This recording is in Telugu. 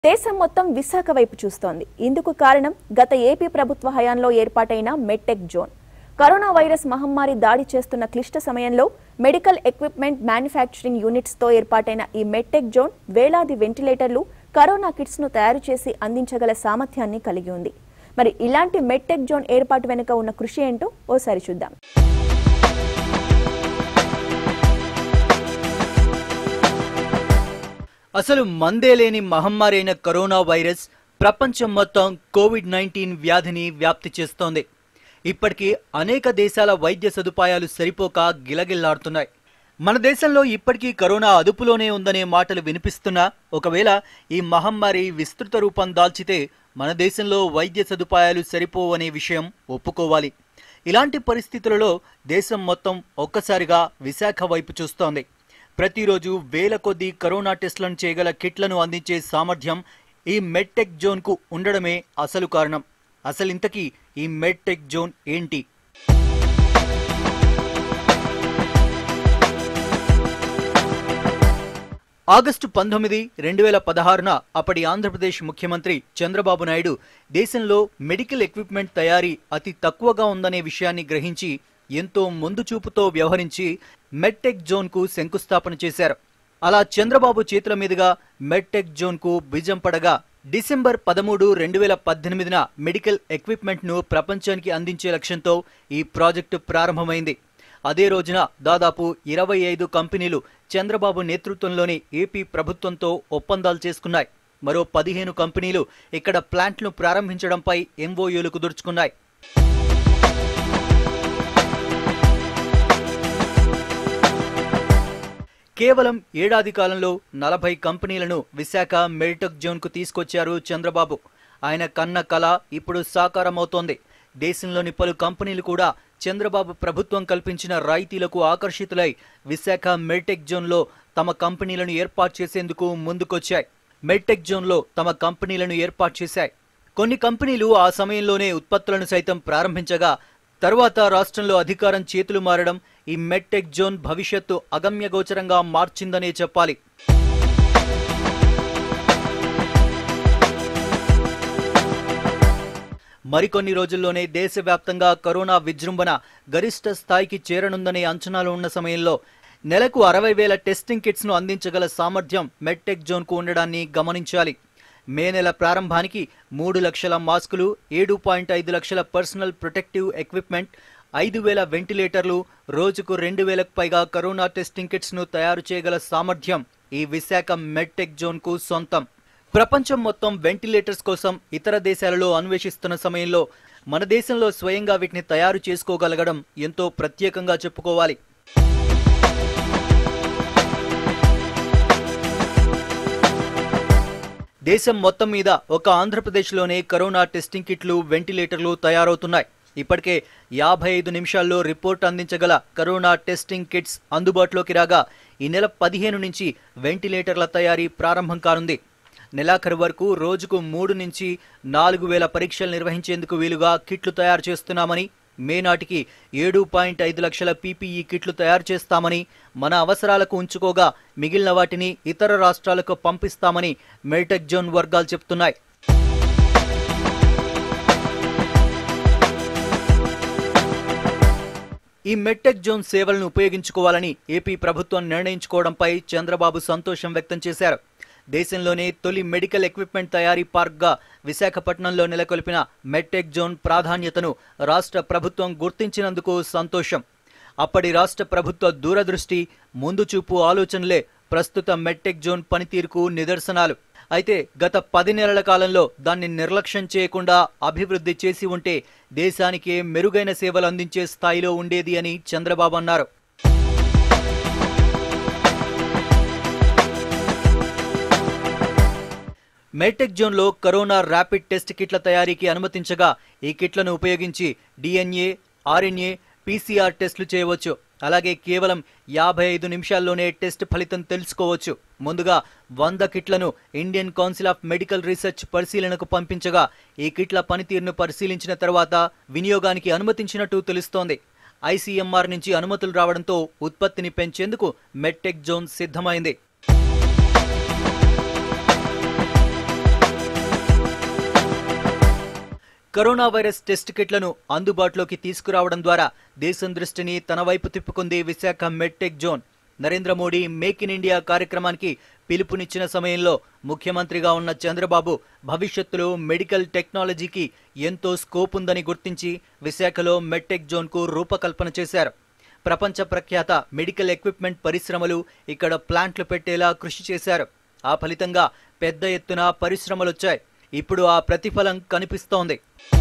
దేశం మొత్తం విశాఖ వైపు చూస్తోంది ఇందుకు కారణం గత ఏపీ ప్రభుత్వ హయాంలో ఏర్పాటైన మెడ్టెక్ జోన్ కరోనా వైరస్ మహమ్మారి దాడి చేస్తున్న క్లిష్ట సమయంలో మెడికల్ ఎక్విప్మెంట్ మ్యానుఫ్యాక్చరింగ్ యూనిట్స్ తో ఏర్పాటైన ఈ మెడ్టెక్ జోన్ వేలాది వెంటిలేటర్లు కరోనా కిట్స్ ను తయారు చేసి అందించగల సామర్థ్యాన్ని కలిగి ఉంది మరి ఇలాంటి మెడ్టెక్ జోన్ ఏర్పాటు వెనుక ఉన్న కృషి ఏంటో ఓసారి చూద్దాం అసలు మందే లేని మహమ్మారి అయిన కరోనా వైరస్ ప్రపంచం మొత్తం కోవిడ్ నైన్టీన్ వ్యాధిని వ్యాప్తి చేస్తోంది ఇప్పటికీ అనేక దేశాల వైద్య సదుపాయాలు సరిపోక గిలగిల్లాడుతున్నాయి మన దేశంలో ఇప్పటికీ కరోనా అదుపులోనే ఉందనే మాటలు వినిపిస్తున్నా ఒకవేళ ఈ మహమ్మారి విస్తృత రూపం దాల్చితే మన దేశంలో వైద్య సదుపాయాలు సరిపోవనే విషయం ఒప్పుకోవాలి ఇలాంటి పరిస్థితులలో దేశం మొత్తం ఒక్కసారిగా విశాఖ వైపు చూస్తోంది ప్రతిరోజు వేల కొద్దీ కరోనా టెస్టులను చేయగల కిట్లను అందించే సామర్థ్యం ఈ మెడ్టెక్ జోన్కు ఉండడమే అసలు కారణం అసలు ఇంతకీ ఈ మెడ్టెక్ జోన్ ఏంటి ఆగస్టు పంతొమ్మిది రెండు వేల పదహారున అప్పటి ఆంధ్రప్రదేశ్ ముఖ్యమంత్రి చంద్రబాబు నాయుడు దేశంలో మెడికల్ ఎక్విప్మెంట్ తయారీ అతి తక్కువగా ఉందనే విషయాన్ని గ్రహించి ఎంతో ముందు చూపుతో వ్యవహరించి మెడ్టెక్ జోన్కు శంకుస్థాపన చేశారు అలా చంద్రబాబు చేతుల మీదుగా మెడ్టెక్ జోన్కు బీజం పడగా డిసెంబర్ పదమూడు రెండు వేల పద్దెనిమిదిన మెడికల్ ఎక్విప్మెంట్ను ప్రపంచానికి అందించే లక్ష్యంతో ఈ ప్రాజెక్టు ప్రారంభమైంది అదే రోజున దాదాపు ఇరవై ఐదు కంపెనీలు చంద్రబాబు నేతృత్వంలోని ఏపీ ప్రభుత్వంతో ఒప్పందాలు చేసుకున్నాయి మరో పదిహేను కంపెనీలు ఇక్కడ ప్లాంట్ను ప్రారంభించడంపై ఎంఓయూలు కుదుర్చుకున్నాయి కేవలం ఏడాది కాలంలో నలభై కంపెనీలను విశాఖ మెడిటెక్ జోన్కు తీసుకొచ్చారు చంద్రబాబు ఆయన కన్న కళ ఇప్పుడు సాకారమవుతోంది దేశంలోని పలు కంపెనీలు కూడా చంద్రబాబు ప్రభుత్వం కల్పించిన రాయితీలకు ఆకర్షితులై విశాఖ మెడ్టెక్ జోన్లో తమ కంపెనీలను ఏర్పాటు చేసేందుకు ముందుకొచ్చాయి మెడ్టెక్ జోన్లో తమ కంపెనీలను ఏర్పాటు చేశాయి కొన్ని కంపెనీలు ఆ సమయంలోనే ఉత్పత్తులను సైతం ప్రారంభించగా తర్వాత రాష్ట్రంలో అధికారం చేతులు మారడం ఈ మెడ్టెక్ జోన్ భవిష్యత్తు అగమ్యగోచరంగా మార్చిందనే చెప్పాలి మరికొన్ని రోజుల్లోనే దేశవ్యాప్తంగా కరోనా విజృంభణ గరిష్ట స్థాయికి చేరనుందనే అంచనాలు ఉన్న సమయంలో నెలకు అరవై వేల టెస్టింగ్ కిట్స్ ను అందించగల సామర్థ్యం మెడ్టెక్ జోన్కు ఉండడాన్ని గమనించాలి మే నెల ప్రారంభానికి మూడు లక్షల మాస్కులు ఏడు పాయింట్ ఐదు లక్షల పర్సనల్ ప్రొటెక్టివ్ ఎక్విప్మెంట్ ఐదు వేల వెంటిలేటర్లు రోజుకు రెండు వేలకు పైగా కరోనా టెస్టింగ్ కిట్స్ ను తయారు చేయగల సామర్థ్యం ఈ విశాఖ మెడ్టెక్ జోన్కు సొంతం ప్రపంచం మొత్తం వెంటిలేటర్స్ కోసం ఇతర దేశాలలో అన్వేషిస్తున్న సమయంలో మన దేశంలో స్వయంగా వీటిని తయారు చేసుకోగలగడం ఎంతో ప్రత్యేకంగా చెప్పుకోవాలి దేశం మొత్తం మీద ఒక ఆంధ్రప్రదేశ్లోనే కరోనా టెస్టింగ్ కిట్లు వెంటిలేటర్లు తయారవుతున్నాయి ఇప్పటికే యాభై ఐదు నిమిషాల్లో రిపోర్ట్ అందించగల కరోనా టెస్టింగ్ కిట్స్ అందుబాటులోకి రాగా ఈ నెల పదిహేను నుంచి వెంటిలేటర్ల తయారీ ప్రారంభం కానుంది నెలాఖరు వరకు రోజుకు మూడు నుంచి నాలుగు వేల పరీక్షలు నిర్వహించేందుకు వీలుగా కిట్లు తయారు చేస్తున్నామని మే నాటికి ఏడు పాయింట్ ఐదు లక్షల పీపీఈ కిట్లు తయారు చేస్తామని మన అవసరాలకు ఉంచుకోగా మిగిలిన వాటిని ఇతర రాష్ట్రాలకు పంపిస్తామని మెల్టెక్ జోన్ వర్గాలు చెప్తున్నాయి ఈ మెట్టెక్ జోన్ సేవలను ఉపయోగించుకోవాలని ఏపీ ప్రభుత్వం నిర్ణయించుకోవడంపై చంద్రబాబు సంతోషం వ్యక్తం చేశారు దేశంలోనే తొలి మెడికల్ ఎక్విప్మెంట్ తయారీ పార్క్గా విశాఖపట్నంలో నెలకొల్పిన మెట్టెక్ జోన్ ప్రాధాన్యతను రాష్ట్ర ప్రభుత్వం గుర్తించినందుకు సంతోషం అప్పటి రాష్ట్ర ప్రభుత్వ దూరదృష్టి ముందు చూపు ఆలోచనలే ప్రస్తుత మెట్టెక్ జోన్ పనితీరుకు నిదర్శనాలు అయితే గత పది నెలల కాలంలో దాన్ని నిర్లక్ష్యం చేయకుండా అభివృద్ధి చేసి ఉంటే దేశానికే మెరుగైన సేవలు అందించే స్థాయిలో ఉండేది అని చంద్రబాబు అన్నారు మెడ్టెక్ జోన్లో కరోనా ర్యాపిడ్ టెస్ట్ కిట్ల తయారీకి అనుమతించగా ఈ కిట్లను ఉపయోగించి డిఎన్ఏ ఆర్ఎన్ఏ పీసీఆర్ టెస్టులు చేయవచ్చు అలాగే కేవలం యాభై ఐదు నిమిషాల్లోనే టెస్ట్ ఫలితం తెలుసుకోవచ్చు ముందుగా వంద కిట్లను Indian Council of Medical Research పరిశీలనకు పంపించగా ఈ కిట్ల పనితీరును పరిశీలించిన తర్వాత వినియోగానికి అనుమతించినట్టు తెలుస్తోంది ఐసీఎంఆర్ నుంచి అనుమతులు రావడంతో ఉత్పత్తిని పెంచేందుకు మెడ్టెక్ జోన్ సిద్ధమైంది కరోనా వైరస్ టెస్ట్ కిట్లను అందుబాటులోకి తీసుకురావడం ద్వారా దేశం దృష్టిని తన వైపు తిప్పుకుంది Visakha medtech zone Narendra Modi make in India కార్యక్రమానికి పిలుపునిచ్చిన సమయంలో ముఖ్యమంత్రిగా ఉన్న చంద్రబాబు భవిష్యత్తులో మెడికల్ టెక్నాలజీకి ఎంతో స్కోప్ ఉందని గుర్తించి విశాఖలో మెడ్టెక్ జోన్కు రూపకల్పన చేశారు ప్రపంచ ప్రఖ్యాత మెడికల్ ఎక్విప్మెంట్ పరిశ్రమలు ఇక్కడ ప్లాంట్లు పెట్టేలా కృషి చేశారు ఆ ఫలితంగా పెద్ద ఎత్తున పరిశ్రమలొచ్చాయి ఇప్పుడు ఆ ప్రతిఫలం కనిపిస్తోంది